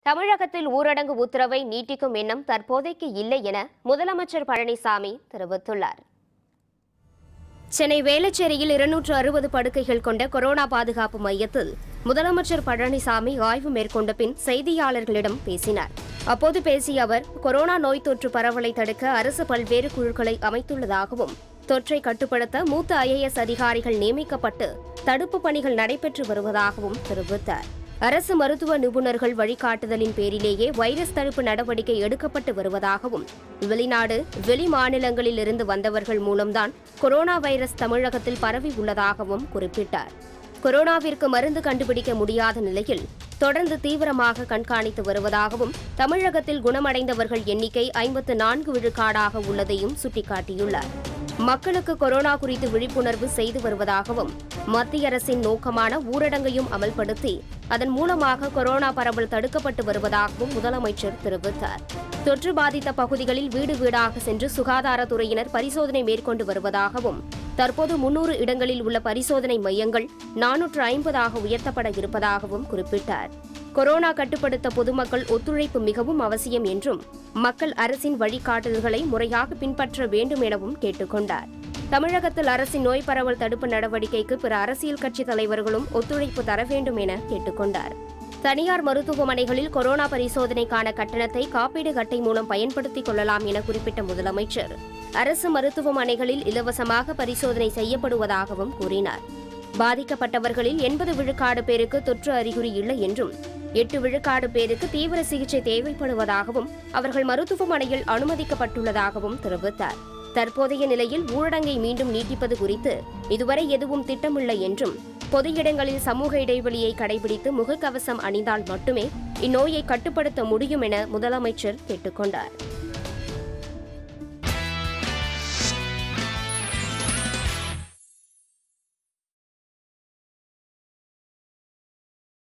தமிழகத்தில் ஊரடங்கு உத்தரவை நீட்டிக்கும் எண்ணம் தற்போதைக்கு இல்லை என முதலமைச்சர் பழனிசாமி தெரிவித்துள்ளார் சென்னை வேளச்சேரியில் இருநூற்று அறுபது படுக்கைகள் கொண்ட கொரோனா பாதுகாப்பு மையத்தில் முதலமைச்சர் பழனிசாமி ஆய்வு மேற்கொண்ட பின் செய்தியாளர்களிடம் பேசினார் அப்போது பேசிய அவர் கொரோனா நோய் தொற்று பரவலை தடுக்க அரசு பல்வேறு குழுக்களை அமைத்துள்ளதாகவும் தொற்றை கட்டுப்படுத்த மூத்த ஐஏஎஸ் அதிகாரிகள் நியமிக்கப்பட்டு தடுப்பு பணிகள் நடைபெற்று வருவதாகவும் தெரிவித்தார் அரசு மருத்துவ நிபுணர்கள் வழிகாட்டுதலின் பேரிலேயே வைரஸ் தடுப்பு நடவடிக்கை எடுக்கப்பட்டு வருவதாகவும் வெளிநாடு வெளி மாநிலங்களில் இருந்து வந்தவர்கள் மூலம்தான் கொரோனா வைரஸ் தமிழகத்தில் பரவி உள்ளதாகவும் குறிப்பிட்டார் கொரோனாவிற்கு மருந்து கண்டுபிடிக்க முடியாத நிலையில் தொடர்ந்து தீவிரமாக கண்காணித்து வருவதாகவும் தமிழகத்தில் குணமடைந்தவர்கள் எண்ணிக்கை ஐம்பத்து நான்கு விழுக்காடாக உள்ளதையும் சுட்டிக்காட்டியுள்ளார் மக்களுக்கு கொரோனா குறித்து விழிப்புணர்வு செய்து வருவதாகவும் மத்திய அரசின் நோக்கமான ஊரடங்கையும் அமல்படுத்தி அதன் மூலமாக கொரோனா பரவல் தடுக்கப்பட்டு வருவதாகவும் முதலமைச்சர் தெரிவித்தார் தொற்று பாதித்த பகுதிகளில் வீடு வீடாக சென்று சுகாதாரத்துறையினர் பரிசோதனை மேற்கொண்டு வருவதாகவும் தற்போது முன்னூறு இடங்களில் உள்ள பரிசோதனை மையங்கள் நானூற்று ஐம்பதாக உயர்த்தப்பட இருப்பதாகவும் குறிப்பிட்டார் கொரோனா கட்டுப்படுத்த பொதுமக்கள் ஒத்துழைப்பு மிகவும் அவசியம் என்றும் மக்கள் அரசின் வழிகாட்டுதல்களை முறையாக பின்பற்ற வேண்டும் எனவும் கேட்டுக்கொண்டார் தமிழகத்தில் அரசின் நோய் பரவல் தடுப்பு நடவடிக்கைக்கு பிற அரசியல் கட்சித் தலைவர்களும் ஒத்துழைப்பு தர வேண்டும் என கேட்டுக்கொண்டார் தனியார் மருத்துவமனைகளில் கொரோனா பரிசோதனைக்கான கட்டணத்தை காப்பீடு அட்டை மூலம் பயன்படுத்திக் கொள்ளலாம் என குறிப்பிட்ட முதலமைச்சர் அரசு மருத்துவமனைகளில் இலவசமாக பரிசோதனை செய்யப்படுவதாகவும் கூறினார் பாதிக்கப்பட்டவர்களில் எண்பது விழுக்காடு பேருக்கு தொற்று அறிகுறி இல்லை என்றும் எட்டு விழுக்காடு பேருக்கு தீவிர சிகிச்சை தேவைப்படுவதாகவும் அவர்கள் மருத்துவமனையில் அனுமதிக்கப்பட்டுள்ளதாகவும் தெரிவித்தார் தற்போதைய நிலையில் ஊரடங்கை மீண்டும் நீட்டிப்பது குறித்து இதுவரை எதுவும் திட்டமில்லை என்றும் பொது இடங்களில் சமூக இடைவெளியை கடைபிடித்து முகக்கவசம் அணிந்தால் மட்டுமே இந்நோயை கட்டுப்படுத்த முடியும் என முதலமைச்சர் கேட்டுக்கொண்டார்